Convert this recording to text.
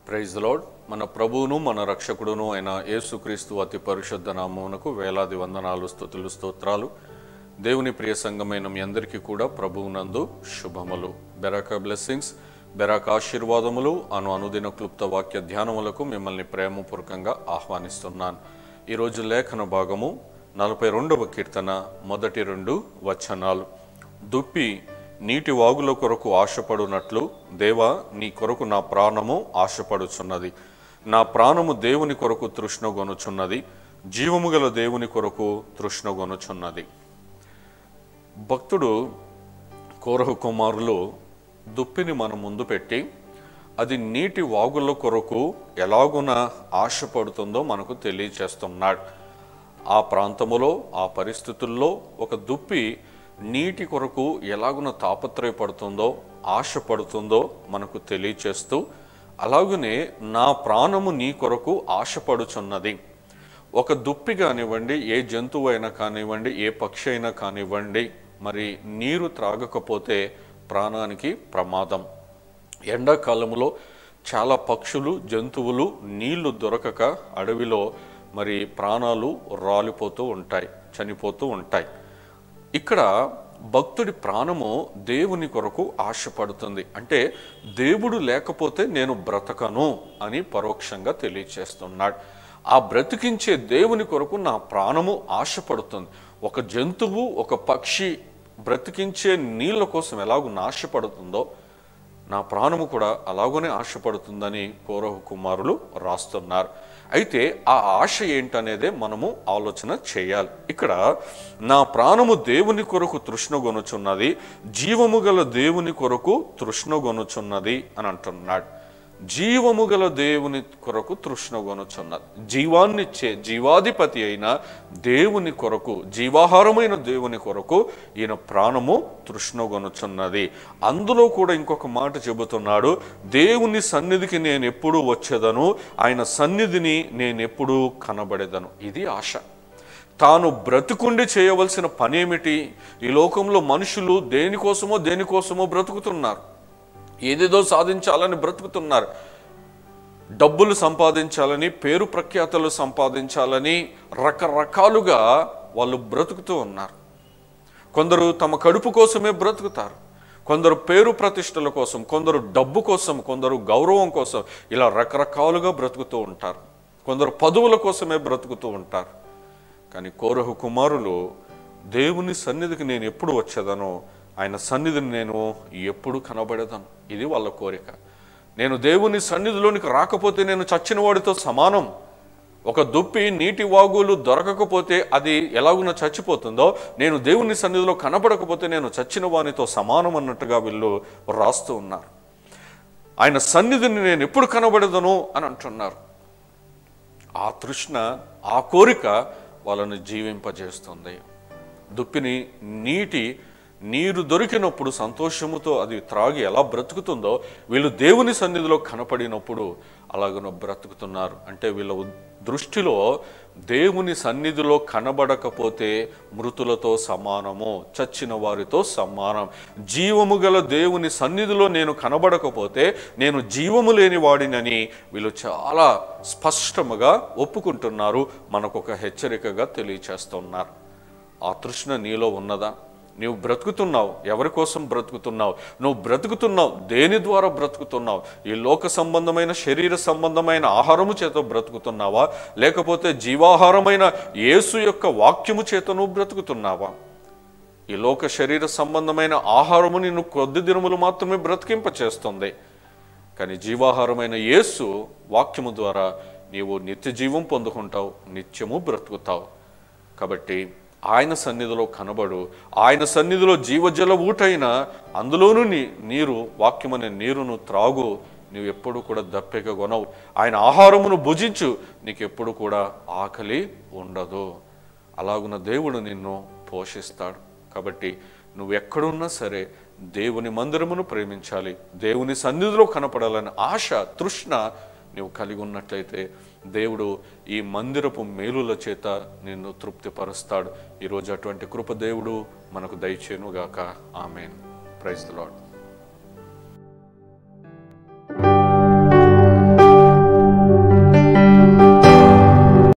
praise lord మన ప్రభువును మన రక్షకుడును అయిన యేసుక్రీస్తు అతి పరిశుద్ధ నామమునకు వేలాది వందనాలు స్థుతులు స్తోత్రాలు దేవుని ప్రియ సంఘమైన మీ అందరికీ కూడా ప్రభువునందు శుభములు బెరాక బ్లెస్సింగ్స్ బెరాక ఆశీర్వాదములు అను అనుదిన క్లుప్త వాక్య ధ్యానములకు మిమ్మల్ని ప్రేమపూర్వకంగా ఆహ్వానిస్తున్నాను ఈరోజు లేఖన భాగము నలభై రెండవ కీర్తన మొదటి రెండు వచనాలు దుప్పి నీటి వాగుల కొరకు ఆశపడునట్లు దేవా నీ కొరకు నా ప్రాణము ఆశపడుచున్నది నా ప్రాణము దేవుని కొరకు తృష్ణగొనుచున్నది జీవము గల దేవుని కొరకు తృష్ణగొనుచున్నది భక్తుడు కోరహు కుమారులు దుప్పిని మన ముందు పెట్టి అది నీటి వాగుల కొరకు ఎలాగున ఆశపడుతుందో మనకు తెలియచేస్తున్నాడు ఆ ప్రాంతములో ఆ పరిస్థితుల్లో ఒక దుప్పి నీటి కొరకు ఎలాగున తాపత్రయపడుతుందో ఆశపడుతుందో మనకు తెలియచేస్తూ అలాగనే నా ప్రాణము నీ కొరకు ఆశపడుచున్నది ఒక దుప్పి కానివ్వండి ఏ జంతువు అయినా కానివ్వండి ఏ పక్షి అయినా కానివ్వండి మరి నీరు త్రాగకపోతే ప్రాణానికి ప్రమాదం ఎండాకాలంలో చాలా పక్షులు జంతువులు నీళ్లు దొరకక అడవిలో మరి ప్రాణాలు రాలిపోతూ ఉంటాయి చనిపోతూ ఉంటాయి ఇక్కడ భక్తుడి ప్రాణము దేవుని కొరకు ఆశపడుతుంది అంటే దేవుడు లేకపోతే నేను బ్రతకను అని పరోక్షంగా తెలియచేస్తున్నాడు ఆ బ్రతికించే దేవుని కొరకు నా ప్రాణము ఆశపడుతుంది ఒక జంతువు ఒక పక్షి బ్రతికించే నీళ్ళ కోసం ఎలాగూ ఆశపడుతుందో నా ప్రాణము కూడా అలాగనే ఆశపడుతుందని కౌరవ కుమారులు రాస్తున్నారు అయితే ఆ ఆశ ఏంటనేదే మనము ఆలోచన చేయాలి ఇక్కడ నా ప్రాణము దేవుని కొరకు తృష్ణగొనుచున్నది జీవము గల దేవుని కొరకు తృష్ణగొనుచున్నది అని అంటున్నాడు జీవము గల దేవుని కొరకు తృష్ణగొనుచున్నది జీవాన్నిచ్చే జీవాధిపతి అయిన దేవుని కొరకు జీవాహారమైన దేవుని కొరకు ఈయన ప్రాణము తృష్ణగొనుచున్నది అందులో కూడా ఇంకొక మాట చెబుతున్నాడు దేవుని సన్నిధికి నేను ఎప్పుడు వచ్చేదను ఆయన సన్నిధిని నేను ఎప్పుడు కనబడేదను ఇది ఆశ తాను బ్రతుకుండి చేయవలసిన పనేమిటి ఈ లోకంలో మనుషులు దేనికోసమో దేనికోసమో బ్రతుకుతున్నారు ఏదేదో సాధించాలని బ్రతుకుతున్నారు డబ్బులు సంపాదించాలని పేరు ప్రఖ్యాతలు సంపాదించాలని రకరకాలుగా వాళ్ళు బ్రతుకుతూ ఉన్నారు కొందరు తమ కడుపు కోసమే బ్రతుకుతారు కొందరు పేరు ప్రతిష్టల కోసం కొందరు డబ్బు కోసం కొందరు గౌరవం కోసం ఇలా రకరకాలుగా బ్రతుకుతూ ఉంటారు కొందరు పదవుల కోసమే బ్రతుకుతూ ఉంటారు కానీ కోరహు కుమారులు దేవుని సన్నిధికి నేను ఎప్పుడు వచ్చేదనో ఆయన సన్నిధిని నేను ఎప్పుడు కనబడేదాను ఇది వాళ్ళ కోరిక నేను దేవుని సన్నిధిలోనికి రాకపోతే నేను చచ్చిన వాడితో సమానం ఒక దుప్పి నీటి వాగులు దొరకకపోతే అది ఎలాగున చచ్చిపోతుందో నేను దేవుని సన్నిధిలో కనబడకపోతే నేను చచ్చిన వానితో సమానం అన్నట్టుగా వీళ్ళు రాస్తూ ఉన్నారు ఆయన సన్నిధిని నేను ఎప్పుడు కనబడదను అని అంటున్నారు ఆ తృష్ణ ఆ కోరిక వాళ్ళని జీవింపజేస్తుంది దుప్పిని నీటి నీరు దొరికినప్పుడు సంతోషముతో అది త్రాగి ఎలా బ్రతుకుతుందో వీళ్ళు దేవుని సన్నిధిలో కనపడినప్పుడు అలాగను బ్రతుకుతున్నారు అంటే వీళ్ళ ఉ- దృష్టిలో దేవుని సన్నిధిలో కనబడకపోతే మృతులతో సమానము చచ్చిన వారితో సమానం జీవము గల దేవుని సన్నిధిలో నేను కనబడకపోతే నేను జీవము లేని వాడినని వీళ్ళు చాలా స్పష్టముగా ఒప్పుకుంటున్నారు మనకు ఒక హెచ్చరికగా తెలియచేస్తున్నారు ఆ తృష్ణ నీలో ఉన్నదా నీవు బ్రతుకుతున్నావు ఎవరి కోసం బ్రతుకుతున్నావు నువ్వు బ్రతుకుతున్నావు దేని ద్వారా బ్రతుకుతున్నావు ఈ లోక సంబంధమైన శరీర సంబంధమైన ఆహారము చేత బ్రతుకుతున్నావా లేకపోతే జీవాహారమైన యేసు యొక్క వాక్యము చేత నువ్వు బ్రతుకుతున్నావా ఈ లోక శరీర సంబంధమైన ఆహారము నిన్ను కొద్ది దినములు మాత్రమే బ్రతికింప చేస్తుంది కానీ జీవాహారమైన యేసు వాక్యము ద్వారా నీవు నిత్య జీవం పొందుకుంటావు నిత్యము బ్రతుకుతావు కాబట్టి ఆయన సన్నిధిలో కనబడు ఆయన సన్నిధిలో జీవజల ఊటైన అందులోనూ నీ నీరు వాక్యమనే నీరును త్రాగు నువ్వు ఎప్పుడు కూడా దప్పిక కొనవు ఆయన ఆహారమును భుజించు నీకు ఎప్పుడు కూడా ఆకలి ఉండదు అలాగున దేవుడు నిన్ను పోషిస్తాడు కాబట్టి నువ్వు ఎక్కడున్నా సరే దేవుని మందిరమును ప్రేమించాలి దేవుని సన్నిధిలో కనపడాలని ఆశ తృష్ణ నువ్వు కలిగి ఉన్నట్లయితే దేవుడు ఈ మందిరపు మేలుల చేత నిన్ను తృప్తిపరుస్తాడు ఈరోజు అటువంటి కృప దేవుడు మనకు దయచేనుగాక ఆమెన్ ప్రైజ్ ద లాడ్